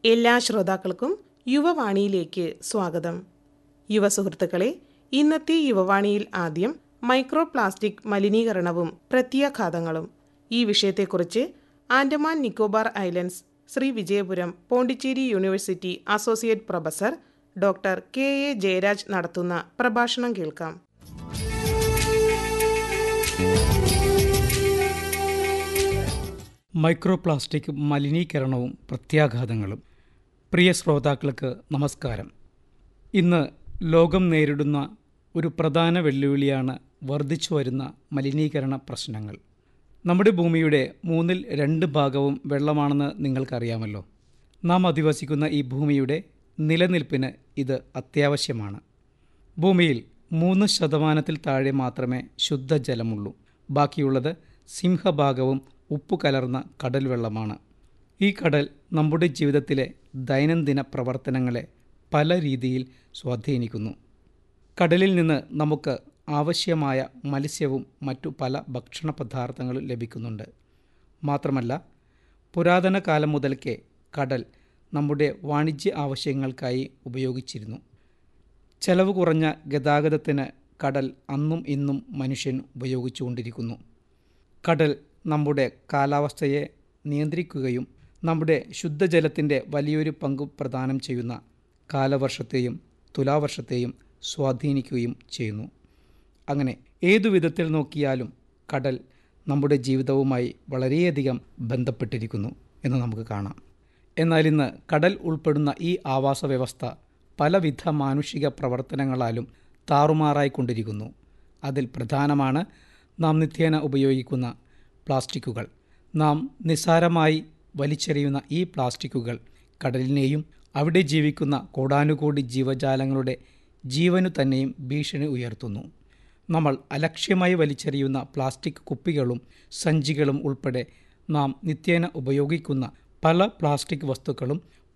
എല്ലാ ശ്രോതാക്കൾക്കും യുവവാണിയിലേക്ക് സ്വാഗതം യുവ സുഹൃത്തുക്കളെ ഇന്നത്തെ യുവവാണിയിൽ ആദ്യം മൈക്രോ പ്ലാസ്റ്റിക് മലിനീകരണവും പ്രത്യാഘാതങ്ങളും ഈ വിഷയത്തെക്കുറിച്ച് Andaman Nicobar islands Sri Vijayapuram Pondicherry university associate professor doctor K A Jayaraj നടത്തുന്ന പ്രഭാഷണം കേൾക്കാം മൈക്രോ പ്ലാസ്റ്റിക് മലിനീകരണവും പ്രത്യാഘാതങ്ങളും പ്രിയ ശ്രോതാക്കൾക്ക് നമസ്കാരം ഇന്ന് ലോകം നേരിടുന്ന ഒരു പ്രധാന വെല്ലുവിളിയാണ് വർദ്ധിച്ചു വരുന്ന മലിനീകരണ പ്രശ്നങ്ങൾ നമ്മുടെ ഭൂമിയുടെ മൂന്നിൽ രണ്ട് ഭാഗവും വെള്ളമാണെന്ന് നിങ്ങൾക്കറിയാമല്ലോ നാം അധിവസിക്കുന്ന ഈ ഭൂമിയുടെ നിലനിൽപ്പിന് ഇത് അത്യാവശ്യമാണ് ഭൂമിയിൽ മൂന്ന് ശതമാനത്തിൽ താഴെ മാത്രമേ ശുദ്ധജലമുള്ളൂ ബാക്കിയുള്ളത് സിംഹഭാഗവും ഉപ്പു കലർന്ന കടൽ വെള്ളമാണ് ഈ കടൽ നമ്മുടെ ജീവിതത്തിലെ ദൈനംദിന പ്രവർത്തനങ്ങളെ പല രീതിയിൽ സ്വാധീനിക്കുന്നു കടലിൽ നിന്ന് നമുക്ക് ആവശ്യമായ മത്സ്യവും മറ്റു പല ഭക്ഷണ പദാർത്ഥങ്ങളും ലഭിക്കുന്നുണ്ട് മാത്രമല്ല പുരാതന കാലം മുതൽക്കേ കടൽ നമ്മുടെ വാണിജ്യ ആവശ്യങ്ങൾക്കായി ഉപയോഗിച്ചിരുന്നു ചെലവ് കുറഞ്ഞ ഗതാഗതത്തിന് കടൽ അന്നും ഇന്നും മനുഷ്യൻ ഉപയോഗിച്ചുകൊണ്ടിരിക്കുന്നു കടൽ നമ്മുടെ കാലാവസ്ഥയെ നിയന്ത്രിക്കുകയും നമ്മുടെ ശുദ്ധജലത്തിൻ്റെ വലിയൊരു പങ്ക് പ്രദാനം ചെയ്യുന്ന കാലവർഷത്തെയും തുലാവർഷത്തെയും സ്വാധീനിക്കുകയും ചെയ്യുന്നു അങ്ങനെ ഏതു വിധത്തിൽ നോക്കിയാലും കടൽ നമ്മുടെ ജീവിതവുമായി വളരെയധികം ബന്ധപ്പെട്ടിരിക്കുന്നു എന്ന് നമുക്ക് കാണാം എന്നാൽ ഇന്ന് കടൽ ഉൾപ്പെടുന്ന ഈ ആവാസ വ്യവസ്ഥ പലവിധ മാനുഷിക പ്രവർത്തനങ്ങളാലും താറുമാറായിക്കൊണ്ടിരിക്കുന്നു അതിൽ പ്രധാനമാണ് നാം നിത്യേന ഉപയോഗിക്കുന്ന പ്ലാസ്റ്റിക്കുകൾ നാം നിസ്സാരമായി വലിച്ചെറിയുന്ന ഈ പ്ലാസ്റ്റിക്കുകൾ കടലിനെയും അവിടെ ജീവിക്കുന്ന കോടാനുകോടി ജീവജാലങ്ങളുടെ ജീവനു തന്നെയും ഭീഷണി ഉയർത്തുന്നു നമ്മൾ അലക്ഷ്യമായി വലിച്ചെറിയുന്ന പ്ലാസ്റ്റിക് കുപ്പികളും സഞ്ചികളും ഉൾപ്പെടെ നാം നിത്യേന ഉപയോഗിക്കുന്ന പല പ്ലാസ്റ്റിക് വസ്തുക്കളും